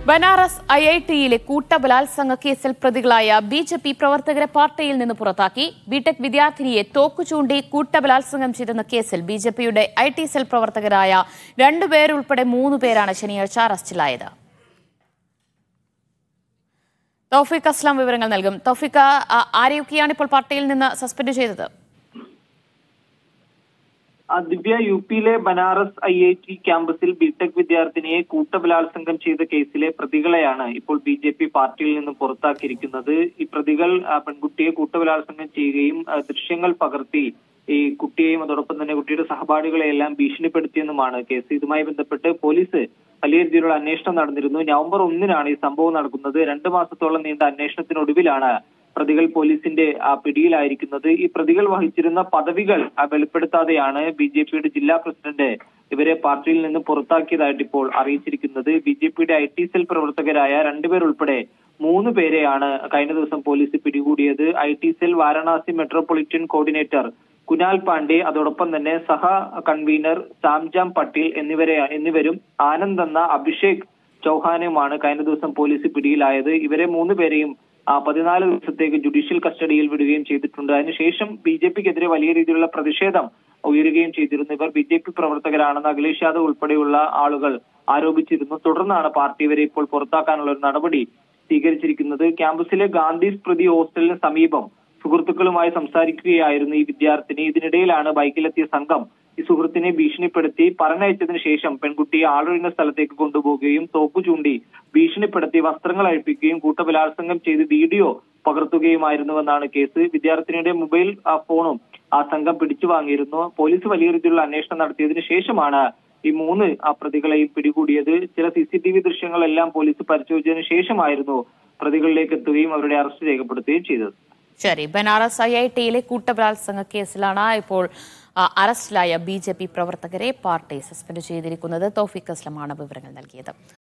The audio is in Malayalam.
ബനാറസ് ഐ ഐ ടിയിലെ കൂട്ടബലാത്സംഗ കേസിൽ പ്രതികളായ ബി ജെ പി പ്രവർത്തകരെ പാർട്ടിയിൽ നിന്ന് പുറത്താക്കി ബിടെക് വിദ്യാർത്ഥിനിയെ തോക്കു ചൂണ്ടി കൂട്ടബലാത്സംഗം ചെയ്തെന്ന കേസിൽ ബി ജെ പിയുടെ ഐ ടി സെൽ പ്രവർത്തകരായ രണ്ടുപേരുൾപ്പെടെ മൂന്ന് പേരാണ് ശനിയാഴ്ച അറസ്റ്റിലായത് തൗഫീഖ് അസ്ലാം വിവരങ്ങൾ നൽകും തൗഫീഖ് ആ, ആരെയൊക്കെയാണ് ഇപ്പോൾ പാർട്ടിയിൽ നിന്ന് സസ്പെൻഡ് ചെയ്തത് ആ ദിവ്യ യു പിയിലെ ബനാറസ് ഐ ഐ ടി ക്യാമ്പസിൽ ബിടെക് വിദ്യാർത്ഥിനിയെ കൂട്ടബലാത്സംഗം ചെയ്ത കേസിലെ പ്രതികളെയാണ് ഇപ്പോൾ ബി ജെ പി പാർട്ടിയിൽ നിന്നും പുറത്താക്കിയിരിക്കുന്നത് ഈ പ്രതികൾ ആ, പെൺകുട്ടിയെ കൂട്ടബലാത്സംഗം ചെയ്യുകയും ആ, ദൃശ്യങ്ങൾ പകർത്തി ഈ കുട്ടിയെയും അതോടൊപ്പം തന്നെ കുട്ടിയുടെ സഹപാഠികളെയെല്ലാം ഭീഷണിപ്പെടുത്തിയെന്നുമാണ് കേസ് ഇതുമായി ബന്ധപ്പെട്ട് പോലീസ് വലിയ രീതിയിലുള്ള അന്വേഷണം നടന്നിരുന്നു നവംബർ ഒന്നിനാണ് ഈ സംഭവം നടക്കുന്നത് രണ്ടു മാസത്തോളം നീണ്ട അന്വേഷണത്തിനൊടുവിലാണ് പ്രതികൾ പോലീസിന്റെ ആ, പിടിയിലായിരിക്കുന്നത് ഈ പ്രതികൾ വഹിച്ചിരുന്ന പദവികൾ ആ, വെളിപ്പെടുത്താതെയാണ് ബി ജെ പിയുടെ ജില്ലാ പ്രസിഡന്റ് ഇവരെ പാർട്ടിയിൽ നിന്ന് പുറത്താക്കിയതായിട്ട് ഇപ്പോൾ അറിയിച്ചിരിക്കുന്നത് ബി ജെ പിയുടെ ഐ ടി സെൽ പ്രവർത്തകരായ രണ്ടുപേർ ഉൾപ്പെടെ മൂന്ന് പേരെയാണ് കഴിഞ്ഞ ദിവസം പോലീസ് പിടികൂടിയത് I T cell Varanasi metropolitan coordinator Kunal Pandey അതോടൊപ്പം തന്നെ സഹ കൺവീനർ സാംജാം പട്ടേൽ എന്നിവരെ എന്നിവരും ആനന്ദ് എന്ന അഭിഷേക് ചൗഹാനുമാണ് കഴിഞ്ഞ ദിവസം പോലീസ് പിടിയിലായത് ഇവരെ മൂന്ന് പേരെയും ആ, പതിനാല് ദിവസത്തേക്ക് ജുഡീഷ്യൽ കസ്റ്റഡിയിൽ വിടുകയും ചെയ്തിട്ടുണ്ട് അതിനുശേഷം ബി ജെ പിക്കെതിരെ വലിയ രീതിയിലുള്ള പ്രതിഷേധം ഉയരുകയും ചെയ്തിരുന്നു ഇവർ ബി ജെ പി പ്രവർത്തകരാണെന്ന് അഖിലേഷ് യാദവ് ഉൾപ്പെടെയുള്ള ആളുകൾ ആരോപിച്ചിരുന്നു തുടർന്നാണ് പാർട്ടി ഇവരെ ഇപ്പോൾ പുറത്താക്കാനുള്ള ഒരു നടപടി സ്വീകരിച്ചിരിക്കുന്നത് ക്യാമ്പസിലെ ഗാന്ധി സ്മൃതി ഹോസ്റ്റലിന് സമീപം സുഹൃത്തുക്കളുമായി സംസാരിക്കുകയായിരുന്നു ഈ വിദ്യാർത്ഥിനി ഇതിനിടയിലാണ് ബൈക്കിലെത്തിയ സംഘം ഈ സുഹൃത്തിനെ ഭീഷണിപ്പെടുത്തി പറഞ്ഞയച്ചതിന് ശേഷം പെൺകുട്ടിയെ ആളൊഴിഞ്ഞ സ്ഥലത്തേക്ക് കൊണ്ടുപോവുകയും തോക്കു ചൂണ്ടി ഭീഷണിപ്പെടുത്തി വസ്ത്രങ്ങൾ അഴിപ്പിക്കുകയും കൂട്ടബലാത്സംഗം ചെയ്ത് വീഡിയോ പകർത്തുകയുമായിരുന്നുവെന്നാണ് കേസ് വിദ്യാർത്ഥിനിയുടെ മൊബൈൽ ആ, ഫോണും ആ സംഘം പിടിച്ചു വാങ്ങിയിരുന്നു പോലീസ് വലിയ രീതിയിലുള്ള അന്വേഷണം നടത്തിയതിനു ശേഷമാണ് ഈ മൂന്ന് ആ പ്രതികളെയും പിടികൂടിയത് ചില സി സി ടി വി ദൃശ്യങ്ങളെല്ലാം പോലീസ് പരിശോധിച്ചതിനു ശേഷമായിരുന്നു പ്രതികളിലേക്ക് എത്തുകയും അവരുടെ അറസ്റ്റ് രേഖപ്പെടുത്തുകയും ചെയ്തത് ശരി ബനാറസ് ഐ ഐ ടിയിലെ കൂട്ടബലാത്സംഗ കേസിലാണ് ഇപ്പോൾ ആ, അറസ്റ്റിലായ ബി ജെ പി പ്രവർത്തകരെ പാർട്ടി സസ്പെൻഡ് ചെയ്തിരിക്കുന്നത് തൗഫീഖ് അസ്ലമാണ് വിവരങ്ങൾ നൽകിയത്